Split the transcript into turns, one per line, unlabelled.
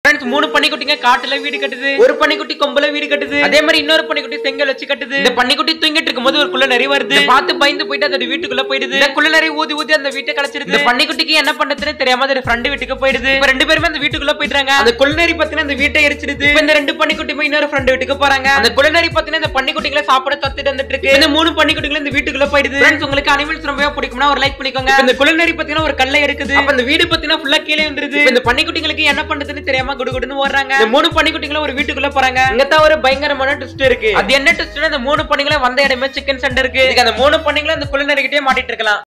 friends மூணு பன்னிக்குட்டிங்க காட்டுல வீடு கட்டுது ஒரு பன்னிக்குட்டி கொம்புல வீடு கட்டுது அதே மாதிரி இன்னொரு பன்னிக்குட்டி செங்கல் வச்சு கட்டுது இந்த பன்னிக்குட்டி தூங்கிட்டு இருக்கும்போது ஒரு குள்ள நிறைய வருது இதை பார்த்து பயந்து போயிட்டு அதோட வீட்டுக்குள்ள போயிடுது இந்த குள்ள நிறைய ஊதி ஊதி அந்த வீட்டை கலைச்சிருது இந்த பன்னிக்குட்டிக்கு என்ன பண்றதுன்னு தெரியாம அதோட ஃப்ரெண்டு வீட்டுக்கு போயிடுது இப்ப ரெண்டு பேருமே அந்த வீட்டுக்குள்ள போயிடுறாங்க அந்த குள்ளநரி பத்தின அந்த வீட்டை எரிச்சிடுது இப்ப இந்த ரெண்டு பன்னிக்குட்டியுமே இன்னொரு ஃப்ரெண்டு வீட்டுக்கு போறாங்க அந்த குள்ளநரி பத்தின இந்த பன்னிக்குட்டிகளை சாப்பிட தத்துட்டு வந்துட்டு இருக்கு இந்த மூணு பன்னிக்குட்டிகளும் இந்த வீட்டுக்குள்ள போயிடுது ஃப்ரெண்ட்ஸ் உங்களுக்கு அனிமல்ஸ் ரொம்பவே பிடிக்கும்னா ஒரு லைக் பண்ணிக்கோங்க இப்ப இந்த குள்ளநரி பத்தின ஒரு கல்லை இருக்குது அப்ப இந்த வீடு பத்தினா ஃபுல்லா கீழே வந்துருது இப்ப இந்த பன்னிக்குட்டிகளுக்கு என்ன பண்றதுன்னு தெரியாம குடுகுடுன்னு ஓடுறாங்க இந்த மூணு பன்னிக்குட்டிகளும் ஒரு வீட்டுக்குள்ள போறாங்க இங்க தான் ஒரு பயங்கரமான ட்விஸ்ட் இருக்கு அது என்ன ட்விஸ்ட்னா இந்த மூணு பன்னிகளும் வந்த இடமே சிக்கன் சென்டர் இருக்கு இதுக்கு அந்த மூணு பன்னிகளும் அந்த குள்ளநரிக்கிட்டே மாட்டிட்டு இருக்கலாம்